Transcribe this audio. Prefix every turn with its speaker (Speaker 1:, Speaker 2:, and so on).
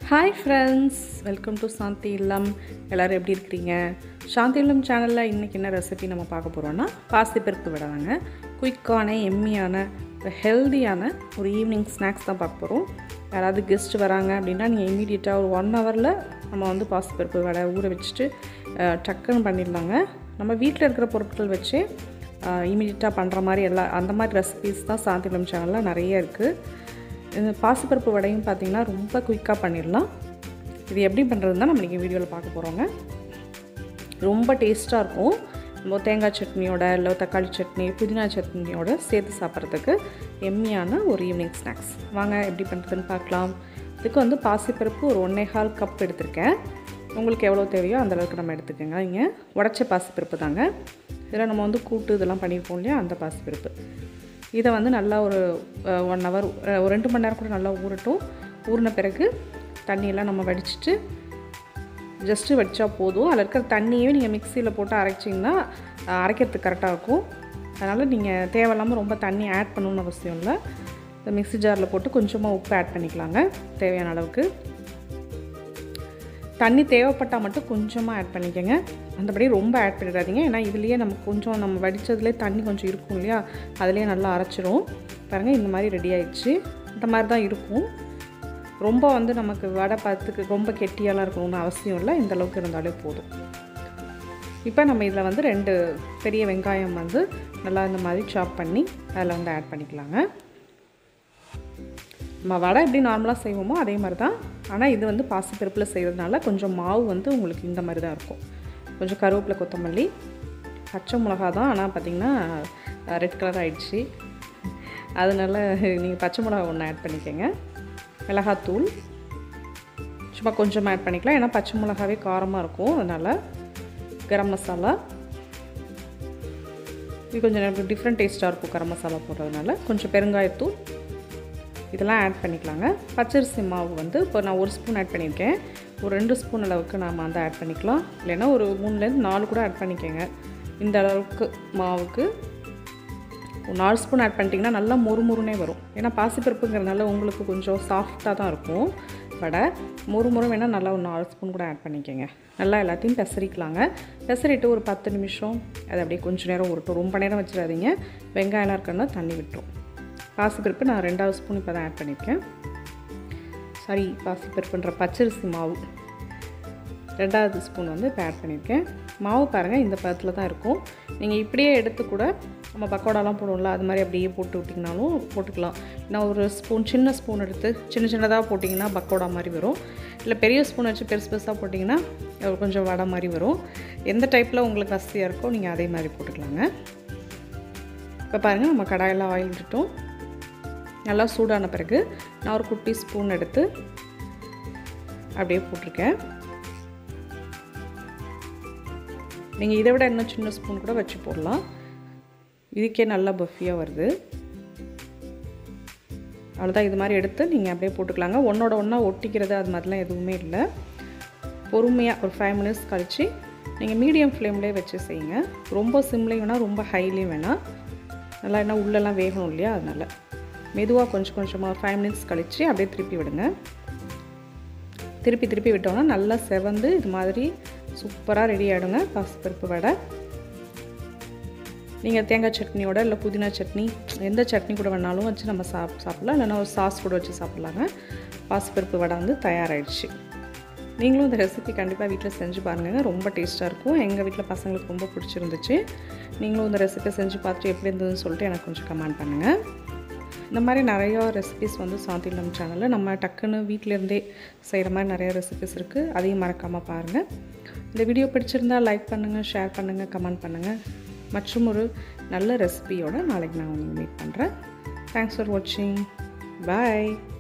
Speaker 1: hi friends welcome to Shanthi Illam எல்லோரும் எப்படி இருக்கிறீங்க சாந்தி இல்லம் சேனலில் இன்றைக்கி என்ன ரெசிபி நம்ம பார்க்க போகிறோன்னா பாசிப்பருப்பு விடாதாங்க குயிக்கான எம்மியான ஹெல்தியான ஒரு ஈவினிங் ஸ்நாக்ஸ் தான் பார்க்க போகிறோம் யாராவது கெஸ்ட் வராங்க அப்படின்னா நீங்கள் இமீடியட்டாக ஒரு ஒன் ஹவரில் நம்ம வந்து பாசிப்பருப்பு வடை ஊற வச்சுட்டு அஹ், டக்குன்னு பண்ணிடலாங்க நம்ம வீட்டில் இருக்கிற பொருட்கள் வச்சு இமீடியட்டாக பண்ணுற மாதிரி எல்லா அந்த மாதிரி ரெசிபீஸ் தான் சாந்தி இல்லம் சேனலில் நிறைய இருக்குது இந்த பாசிப்பருப்பு வடையும் பார்த்திங்கன்னா ரொம்ப குயிக்காக பண்ணிடலாம் இது எப்படி பண்ணுறதுன்னு தான் நம்ம இன்றைக்கி வீடியோவில் பார்க்க போகிறோங்க ரொம்ப டேஸ்ட்டாக இருக்கும் நம்ம தேங்காய் சட்னியோட இல்லை தக்காளி சட்னி புதினா சட்னியோட சேர்த்து சாப்பிட்றதுக்கு எம்மியான ஒரு ஈவினிங் ஸ்நாக்ஸ் வாங்க எப்படி பண்ணுறதுன்னு பார்க்கலாம் இதுக்கு வந்து பாசிப்பருப்பு ஒரு ஒன்றே கால் கப் எடுத்திருக்கேன் உங்களுக்கு எவ்வளோ தேவையோ அந்த அளவுக்கு நம்ம எடுத்துக்கோங்க இங்கே உடச்ச பாசிப்பருப்பு தாங்க இதில் நம்ம வந்து கூட்டு இதெல்லாம் பண்ணியிருப்போம் இல்லையா அந்த பாசிப்பருப்பு இதை வந்து நல்லா ஒரு ஒன் ஹவர் ஒரு ரெண்டு மணி நேரம் கூட நல்லா ஊறட்டும் ஊறின பிறகு தண்ணியெல்லாம் நம்ம வடிச்சிட்டு ஜஸ்ட்டு வச்சா போதும் அதில் இருக்கிற தண்ணியே நீங்கள் மிக்சியில் போட்டு அரைச்சிங்கன்னா அஹ், அரைக்கிறதுக்கு கரெக்டாக இருக்கும் அதனால் நீங்கள் தேவையில்லாமல் ரொம்ப தண்ணி ஆட் பண்ணணும்னு அவசியம் இல்லை இந்த மிக்ஸி ஜாரில் போட்டு கொஞ்சமாக உப்பு ஆட் பண்ணிக்கலாங்க தேவையான அளவுக்கு தண்ணி தேவைப்பட்டால் மட்டும் கொஞ்சமாக ஆட் பண்ணிக்கோங்க அந்தபடி ரொம்ப ஆட் பண்ணிடாதீங்க ஏன்னா இதுலேயே நம்ம கொஞ்சம் நம்ம வடித்ததுலேயே தண்ணி கொஞ்சம் இருக்கும் இல்லையா அதுலேயே நல்லா அரைச்சிரும் பாருங்கள் இந்த மாதிரி ரெடி ஆயிடுச்சு இந்த மாதிரி தான் இருக்கும் ரொம்ப வந்து நமக்கு வடை பார்த்துக்கு ரொம்ப கெட்டியாலாம் இருக்கணும்னு அவசியம் இல்லை இந்த அளவுக்கு இருந்தாலே போதும் இப்போ நம்ம இதில் வந்து ரெண்டு பெரிய வெங்காயம் வந்து நல்லா இந்த மாதிரி சாப் பண்ணி அதில் வந்து ஆட் பண்ணிக்கலாங்க நம்ம வடை எப்படி நார்மலாக செய்வோமோ அதே மாதிரி தான் ஆனால் இது வந்து பாசிப்பருப்பில் செய்கிறதுனால கொஞ்சம் மாவு வந்து உங்களுக்கு இந்த மாதிரி தான் இருக்கும் கொஞ்சம் கருவேப்பிலை கொத்தமல்லி பச்சை மிளகா தான் ஆனால் பார்த்திங்கன்னா ரெட் கலர் ஆயிடுச்சு அதனால் நீங்கள் பச்சை மிளகா ஒன்று ஆட் பண்ணிக்கோங்க மிளகாத்தூள் சும்மா கொஞ்சமாக ஆட் பண்ணிக்கலாம் ஏன்னா பச்சை மிளகாவே காரமாக இருக்கும் அதனால் கரம் மசாலா இது கொஞ்சம் எனக்கு டிஃப்ரெண்ட் டேஸ்ட்டாக இருக்கும் கரம் மசாலா போடுறதுனால கொஞ்சம் பெருங்காயத்தூள் இதெல்லாம் ஆட் பண்ணிக்கலாங்க பச்சரிசி மாவு வந்து இப்போ நான் ஒரு ஸ்பூன் ஆட் பண்ணியிருக்கேன் ஒரு ரெண்டு ஸ்பூன் அளவுக்கு நாம் வந்து ஆட் பண்ணிக்கலாம் இல்லைன்னா ஒரு மூணுலேருந்து நாலு கூட ஆட் பண்ணிக்கோங்க இந்த அளவுக்கு மாவுக்கு ஒரு நாலு ஸ்பூன் ஆட் பண்ணிட்டிங்கன்னா நல்லா மொறுமொறுனே வரும் ஏன்னா பாசிப்பருப்புங்கிறதுனால உங்களுக்கு கொஞ்சம் சாஃப்டாக தான் இருக்கும் வடை மொறுமொறு வேணால் நல்லா ஒரு நாலு ஸ்பூன் கூட ஆட் பண்ணிக்கோங்க நல்லா எல்லாத்தையும் பெசரிக்கலாங்க பெசரிட்டு ஒரு பத்து நிமிஷம் அதை அப்படியே கொஞ்சம் நேரம் உருட்டும் ரொம்ப நேரம் வச்சிடாதீங்க வெங்காயம்லாம் இருக்கணும்னா தண்ணி விட்டுரும் பாசிப்பருப்பு நான் ரெண்டாவது ஸ்பூன் இப்போ தான் ஆட் பண்ணியிருக்கேன் சாரி பாசிப்பருப்புன்ற பச்சரிசி மாவு ரெண்டாவது ஸ்பூன் வந்து இப்போ ஆட் பண்ணியிருக்கேன் மாவு பாருங்கள் இந்த பதத்தில் தான் இருக்கும் நீங்கள் இப்படியே எடுத்து கூட நம்ம பக்கோடாலாம் போடுவோம்ல அது மாதிரி அப்படியே போட்டு விட்டிங்கனாலும் போட்டுக்கலாம் நான் ஒரு ஸ்பூன் சின்ன ஸ்பூன் எடுத்து சின்ன சின்னதாக போட்டிங்கன்னா பக்கோடா மாதிரி வரும் இல்லை பெரிய ஸ்பூன் வச்சு பெருசு பெருசாக போட்டிங்கன்னா அது கொஞ்சம் வடை மாதிரி வரும் எந்த டைப்பில் உங்களுக்கு வசதியாக இருக்கோ நீங்கள் அதே மாதிரி போட்டுக்கலாங்க இப்போ பாருங்கள் நம்ம கடாயெல்லாம் ஆயில் விட்டுட்டோம் நல்லா சூடான பிறகு நான் ஒரு குட்டி ஸ்பூன் எடுத்து அப்படியே போட்டிருக்கேன் நீங்கள் இதை விட இன்னும் சின்ன ஸ்பூன் கூட வச்சு போடலாம் இதுக்கே நல்லா பஃபியாக வருது அவ்வளோதான் இது மாதிரி எடுத்து நீங்கள் அப்படியே போட்டுக்கலாங்க ஒன்றோட ஒன்றா ஒட்டிக்கிறது அது மாதிரிலாம் எதுவுமே இல்லை பொறுமையாக ஒரு ஃபைவ் மினிட்ஸ் கழித்து நீங்கள் மீடியம் ஃப்ளேம்லேயே வச்சு செய்யுங்க ரொம்ப சிம்லேயும் வேணால் ரொம்ப ஹைலேயும் வேணாம் நல்லா என்ன உள்ளெல்லாம் வேகணும் இல்லையா அதனால் மெதுவாக கொஞ்சம் கொஞ்சமாக ஒரு ஃபைவ் மினிட்ஸ் கழித்து அப்படியே திருப்பி விடுங்க திருப்பி திருப்பி விட்டோம்னா நல்லா செவந்து இது மாதிரி சூப்பராக ரெடி ஆகிடுங்க பாசிப்பருப்பு வடை நீங்கள் தேங்காய் சட்னியோட இல்லை புதினா சட்னி எந்த சட்னி கூட வேணாலும் வச்சு நம்ம சாப் சாப்பிட்லாம் இல்லைன்னா ஒரு சாஸ் கூட வச்சு சாப்பிட்லாங்க பாசிப்பருப்பு வடை வந்து தயாராகிடுச்சு நீங்களும் இந்த ரெசிபி கண்டிப்பாக வீட்டில் செஞ்சு பாருங்கள் ரொம்ப டேஸ்ட்டாக இருக்கும் எங்கள் வீட்டில் பசங்களுக்கு ரொம்ப பிடிச்சிருந்துச்சு நீங்களும் இந்த ரெசிபி செஞ்சு பார்த்துட்டு எப்படி இருந்ததுன்னு சொல்லிட்டு எனக்கு கொஞ்சம் கமெண்ட் பண்ணுங்கள் இந்த மாதிரி நிறையா ரெசிபிஸ் வந்து சாந்திலம் சேனலில் நம்ம டக்குன்னு வீட்டிலேருந்தே செய்கிற மாதிரி நிறைய ரெசிபிஸ் இருக்குது அதையும் மறக்காமல் பாருங்கள் இந்த வீடியோ பிடிச்சிருந்தா லைக் பண்ணுங்கள் ஷேர் பண்ணுங்கள் கமெண்ட் பண்ணுங்கள் மற்றும் ஒரு நல்ல ரெசிபியோட நாளைக்கு நான் உங்களுக்கு மீட் பண்ணுறேன் தேங்க்ஸ் ஃபார் வாட்சிங் பாய்